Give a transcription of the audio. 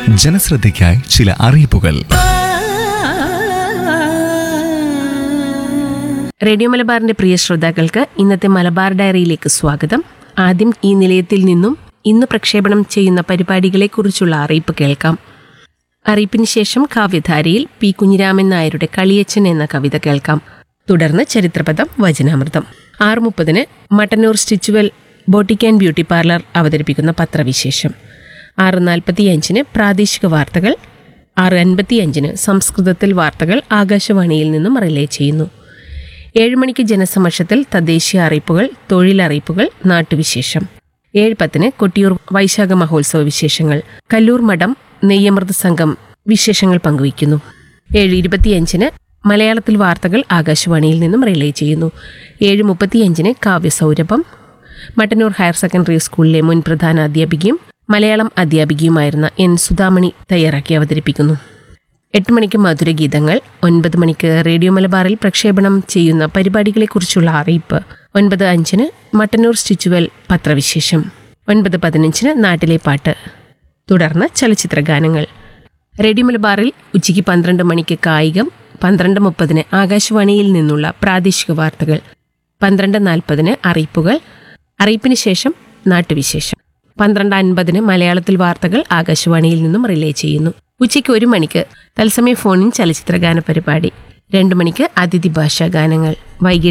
ജനശ്രദ്ധയ്ക്കായി ചില അറിയിപ്പുകൾ റേഡിയോ മലബാറിന്റെ പ്രിയ ശ്രോതാക്കൾക്ക് ഇന്നത്തെ മലബാർ ഡയറിയിലേക്ക് സ്വാഗതം ആദ്യം ഈ നിലയത്തിൽ നിന്നും ഇന്ന് പ്രക്ഷേപണം ചെയ്യുന്ന പരിപാടികളെക്കുറിച്ചുള്ള അറിയിപ്പ് കേൾക്കാം അറിയിപ്പിന് ശേഷം കാവ്യധാരയിൽ പി കുഞ്ഞിരാമൻ നായരുടെ കളിയച്ചൻ എന്ന കവിത കേൾക്കാം തുടർന്ന് ചരിത്രപദം വചനാമൃതം ആറ് മുപ്പതിന് Mattannur stitchwell boutique and beauty parlour അവതരിപ്പിക്കുന്ന പത്രവിശേഷം ആറ് നാൽപ്പത്തിയഞ്ചിന് പ്രാദേശിക വാർത്തകൾ ആറ് അൻപത്തിയഞ്ചിന് സംസ്കൃതത്തിൽ വാർത്തകൾ ആകാശവാണിയിൽ നിന്നും റിലേ ചെയ്യുന്നു ഏഴ് മണിക്ക് ജനസമക്ഷത്തിൽ തദ്ദേശീയ അറിയിപ്പുകൾ തൊഴിലറിയിപ്പുകൾ നാട്ടുവിശേഷം ഏഴ് പത്തിന് കൊട്ടിയൂർ വൈശാഖ മഹോത്സവ വിശേഷങ്ങൾ കല്ലൂർ മഠം നെയ്യമൃത സംഘം വിശേഷങ്ങൾ പങ്കുവയ്ക്കുന്നു ഏഴ് ഇരുപത്തിയഞ്ചിന് മലയാളത്തിൽ വാർത്തകൾ ആകാശവാണിയിൽ നിന്നും റിലേ ചെയ്യുന്നു ഏഴ് മുപ്പത്തിയഞ്ചിന് കാവ്യസൗരഭം മട്ടന്നൂർ ഹയർ സെക്കൻഡറി സ്കൂളിലെ മുൻ പ്രധാന അധ്യാപികയും മലയാളം അധ്യാപികയുമായിരുന്ന എൻ സുധാമണി തയ്യാറാക്കി അവതരിപ്പിക്കുന്നു എട്ട് മണിക്ക് മധുരഗീതങ്ങൾ ഒൻപത് മണിക്ക് റേഡിയോ മലബാറിൽ പ്രക്ഷേപണം ചെയ്യുന്ന പരിപാടികളെക്കുറിച്ചുള്ള അറിയിപ്പ് ഒൻപത് അഞ്ചിന് മട്ടന്നൂർ സ്റ്റിച്ചുവൽ പത്രവിശേഷം ഒൻപത് പതിനഞ്ചിന് നാട്ടിലെ പാട്ട് തുടർന്ന് ചലച്ചിത്ര ഗാനങ്ങൾ റേഡിയോ മലബാറിൽ ഉച്ചയ്ക്ക് പന്ത്രണ്ട് മണിക്ക് കായികം പന്ത്രണ്ട് മുപ്പതിന് ആകാശവാണിയിൽ നിന്നുള്ള പ്രാദേശിക വാർത്തകൾ പന്ത്രണ്ട് നാൽപ്പതിന് അറിയിപ്പുകൾ അറിയിപ്പിന് ശേഷം നാട്ടുവിശേഷം പന്ത്രണ്ട് അൻപതിന് മലയാളത്തിൽ വാർത്തകൾ ആകാശവാണിയിൽ നിന്നും റിലേ ചെയ്യുന്നു ഉച്ചയ്ക്ക് ഒരു മണിക്ക് തത്സമയ ഫോണിൻ ചലച്ചിത്ര ഗാന പരിപാടി രണ്ടു മണിക്ക് അതിഥി ഭാഷാ ഗാനങ്ങൾ വൈകിട്ട്